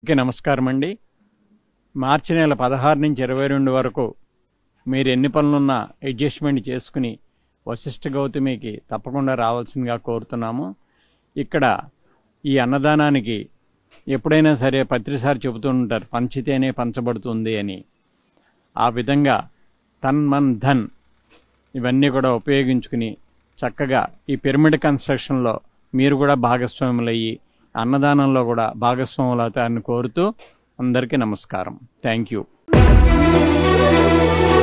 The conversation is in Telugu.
అందరికీ నమస్కారం అండి మార్చి నెల పదహారు నుంచి ఇరవై రెండు వరకు మీరు ఎన్ని పనులున్నా అడ్జస్ట్మెంట్ చేసుకుని వశిష్ఠ గౌతమికి తప్పకుండా రావాల్సిందిగా కోరుతున్నాము ఇక్కడ ఈ అన్నదానానికి ఎప్పుడైనా సరే ప్రతిసారి చెబుతూ ఉంటారు పంచితేనే పంచబడుతుంది అని ఆ విధంగా తన్ మన్ ధన్ ఇవన్నీ కూడా ఉపయోగించుకుని చక్కగా ఈ పిరమిడ్ కన్స్ట్రక్షన్లో మీరు కూడా భాగస్వాములయ్యి అన్నదానంలో కూడా భాగస్వాములు అవుతారని కోరుతూ అందరికీ నమస్కారం థ్యాంక్ యూ